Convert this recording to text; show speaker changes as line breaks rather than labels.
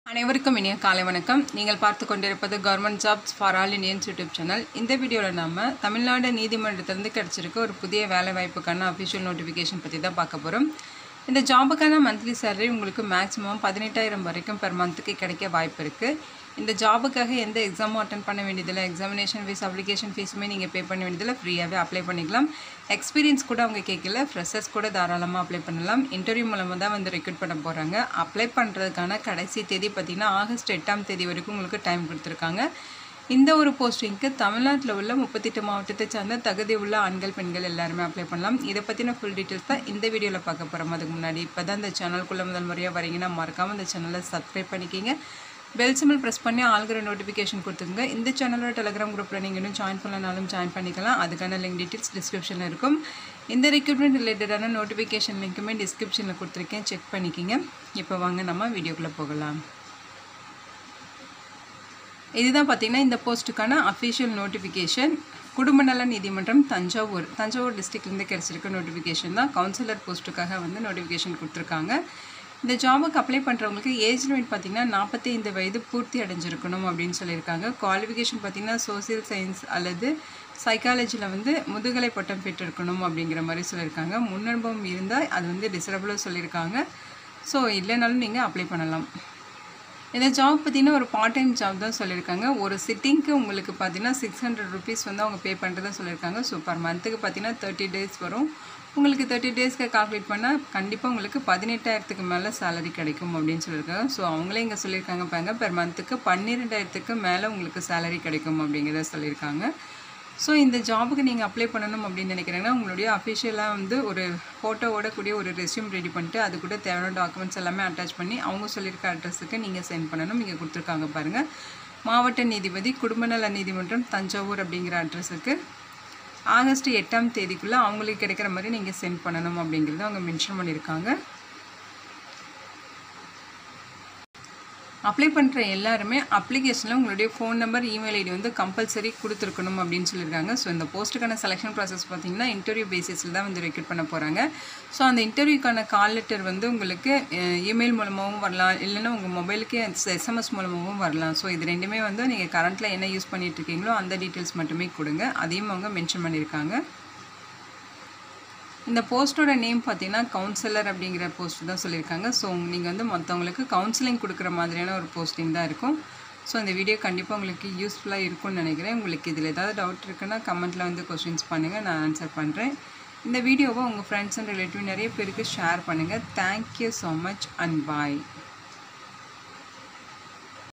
அனைவருக்கும் இனிய காலை வணக்கம் நீங்கள் பார்த்து கொண்டிருப்பது government jobs for all Indians YouTube channel இந்த வீடியோவில் நம்ம தமிழ்நாடு நீதிமன்றத்திலிருந்து கிடச்சிருக்க ஒரு புதிய வேலை வாய்ப்புக்கான அஃபிஷியல் நோட்டிஃபிகேஷன் பற்றி தான் பார்க்க போகிறோம் இந்த ஜாபுக்கான மந்த்லி சேலரி உங்களுக்கு மேக்ஸிமம் பதினெட்டாயிரம் வரைக்கும் பெர் மந்த்துக்கு கிடைக்க வாய்ப்பு இருக்குது இந்த ஜாபுக்காக எந்த எக்ஸாமும் அட்டன் பண்ண வேண்டியதில்லை எக்ஸாமினேஷன் ஃபீஸ் அப்ளிகேஷன் ஃபீஸுமே நீங்கள் பே பண்ண வேண்டியதில்லை ஃப்ரீயாகவே அப்ளை பண்ணிக்கலாம் எக்ஸ்பீரியன்ஸ் கூட அவங்க கேட்கல ஃப்ரெஷர்ஸ் கூட தாராளமாக அப்ளை பண்ணலாம் இன்டர்வியூ மூலமாக தான் வந்து ரெக்ரூட் பண்ண போகிறாங்க அப்ளை பண்ணுறதுக்கான கடைசி தேதி பார்த்திங்கன்னா ஆகஸ்ட் எட்டாம் தேதி வரைக்கும் உங்களுக்கு டைம் கொடுத்துருக்காங்க இந்த ஒரு போஸ்டிங்க்கு தமிழ்நாட்டில் உள்ள முப்பத்தெட்டு மாவட்டத்தை சார்ந்த தகுதி உள்ள ஆண்கள் பெண்கள் எல்லாருமே அப்ளை பண்ணலாம் இதை பற்றின ஃபுல் டீட்டெயில்ஸ் தான் இந்த வீடியோவில் பார்க்க போகிறோம் அதுக்கு முன்னாடி இப்போ தான் இந்த சேனலுக்குள்ளே முதல் முறையாக வரீங்கன்னா மறக்காமல் இந்த சேனலை சப்ஸ்கிரைப் பண்ணிக்கிங்க பெல் சிம்பிள் ப்ரெஸ் பண்ணி ஆள்கிற நோட்டிஃபிகேஷன் கொடுத்துங்க இந்த சேனலோட டெலிகிராம் குரூப்பில் நீங்கள் இன்னும் ஜாயின் பண்ணலனாலும் ஜாயின் பண்ணிக்கலாம் அதுக்கான லிங்க் டீட்டெயில்ஸ் டிஸ்கிரிப்ஷனில் இருக்கும் இந்த ரெக்ரூட்மெண்ட் ரிலேட்டடான நோட்டிஃபிகேஷன் லிங்க்குமே டிஸ்கிரிப்ஷனில் கொடுத்துருக்கேன் செக் பண்ணிக்கிங்க இப்போ வாங்க நம்ம வீடியோக்குள்ளே போகலாம் இதுதான் பார்த்தீங்கன்னா இந்த போஸ்ட்டுக்கான அஃபிஷியல் நோட்டிஃபிகேஷன் குடும்ப நல நீதிமன்றம் தஞ்சாவூர் தஞ்சாவூர் டிஸ்ட்ரிக்ட்லேருந்து கிடச்சிருக்க நோட்டிஃபிகேஷன் தான் கவுன்சிலர் போஸ்ட்டுக்காக வந்து நோட்டிஃபிகேஷன் கொடுத்துருக்காங்க இந்த ஜாபுக்கு அப்ளை பண்ணுறவங்களுக்கு ஏஜ் லிமிட் பார்த்திங்கன்னா நாற்பத்தி ஐந்து வயது பூர்த்தி அடைஞ்சிருக்கணும் அப்படின்னு சொல்லியிருக்காங்க குவாலிஃபிகேஷன் பார்த்திங்கன்னா சோசியல் சயின்ஸ் அல்லது சைக்காலஜியில் வந்து முதுகலை பட்டம் பெற்றிருக்கணும் அப்படிங்கிற மாதிரி சொல்லியிருக்காங்க முன்னனுபவம் இருந்தால் அது வந்து டிசரபிளாக சொல்லியிருக்காங்க ஸோ இல்லைனாலும் நீங்கள் அப்ளை பண்ணலாம் இந்த ஜாப் பார்த்தீங்கன்னா ஒரு பார்ட் டைம் ஜாப் தான் சொல்லியிருக்காங்க ஒரு சிட்டிங்க்கு உங்களுக்கு பார்த்தீங்கன்னா சிக்ஸ் ஹண்ட்ரட் ருபீஸ் வந்து அவங்க பே பண்ணுறதா சொல்லியிருக்காங்க ஸோ பர் மந்த்துக்கு பார்த்தீங்கன்னா தேர்ட்டி டேஸ் வரும் உங்களுக்கு தேர்ட்டி டேஸ்க்கு கால்குலேட் பண்ணால் கண்டிப்பாக உங்களுக்கு பதினெட்டாயிரத்துக்கு மேலே சேலரி கிடைக்கும் அப்படின்னு சொல்லியிருக்காங்க ஸோ அவங்களே இங்கே சொல்லியிருக்காங்க பாருங்க பெர் மந்த்துக்கு பன்னிரெண்டாயிரத்துக்கு மேலே உங்களுக்கு சேலரி கிடைக்கும் அப்படிங்கிறத சொல்லியிருக்காங்க ஸோ இந்த ஜாபுக்கு நீங்கள் அப்ளை பண்ணணும் அப்படின்னு நினைக்கிறீங்கன்னா உங்களுடைய அஃபிஷியலாக வந்து ஒரு ஃபோட்டோவோட கூடிய ஒரு ரெஸ்யூம் ரெடி பண்ணிட்டு அது கூட தேவையான டாக்குமெண்ட்ஸ் எல்லாமே அட்டாச் பண்ணி அவங்க சொல்லியிருக்க அட்ரஸுக்கு நீங்கள் சென்ட் பண்ணணும் இங்கே கொடுத்துருக்காங்க பாருங்கள் மாவட்ட நீதிபதி குடும்பநல நீதிமன்றம் தஞ்சாவூர் அப்படிங்கிற அட்ரஸுக்கு ஆகஸ்ட் எட்டாம் தேதிக்குள்ளே அவங்களுக்கு கிடைக்கிற மாதிரி நீங்கள் சென்ட் பண்ணணும் அப்படிங்கிறத அவங்க மென்ஷன் பண்ணியிருக்காங்க அப்ளை பண்ணுற எல்லாருமே அப்ளிகேஷனில் உங்களுடைய ஃபோன் நம்பர் இமெயில் ஐடி வந்து கம்பல்சரி கொடுத்துருக்கணும் அப்படின்னு சொல்லியிருக்காங்க ஸோ இந்த போஸ்ட்டுக்கான செலெக்ஷன் ப்ராசஸ் பார்த்தீங்கன்னா இன்டர்வியூ பேசிஸில் தான் வந்து ரெக்ரூட் பண்ண போகிறாங்க ஸோ அந்த இன்டர்வியூக்கான கால் லெட்டர் வந்து உங்களுக்கு இமெயில் மூலமாகவும் வரலாம் இல்லைன்னா உங்கள் மொபைலுக்கு எஸ்எம்எஸ் மூலமாகவும் வரலாம் ஸோ இது ரெண்டுமே வந்து நீங்கள் கரண்ட்டில் என்ன யூஸ் பண்ணிட்டு இருக்கீங்களோ அந்த டீட்டெயில்ஸ் மட்டுமே கொடுங்க அதையும் அவங்க மென்ஷன் பண்ணியிருக்காங்க இந்த போஸ்ட்டோட நேம் பார்த்தீங்கன்னா கவுன்சிலர் அப்படிங்கிற போஸ்ட் தான் சொல்லியிருக்காங்க ஸோ நீங்கள் வந்து மற்றவங்களுக்கு கவுன்சிலிங் கொடுக்குற மாதிரியான ஒரு போஸ்டிங் தான் இருக்கும் ஸோ இந்த வீடியோ கண்டிப்பாக உங்களுக்கு யூஸ்ஃபுல்லாக இருக்கும்னு நினைக்கிறேன் உங்களுக்கு இதில் ஏதாவது டவுட் இருக்குன்னா கமெண்ட்டில் வந்து கொஸ்டின்ஸ் பண்ணுங்கள் நான் ஆன்சர் பண்ணுறேன் இந்த வீடியோவை உங்கள் ஃப்ரெண்ட்ஸ் அண்ட் ரிலேட்டிவ் நிறைய பேருக்கு ஷேர் பண்ணுங்கள் thank you so much and bye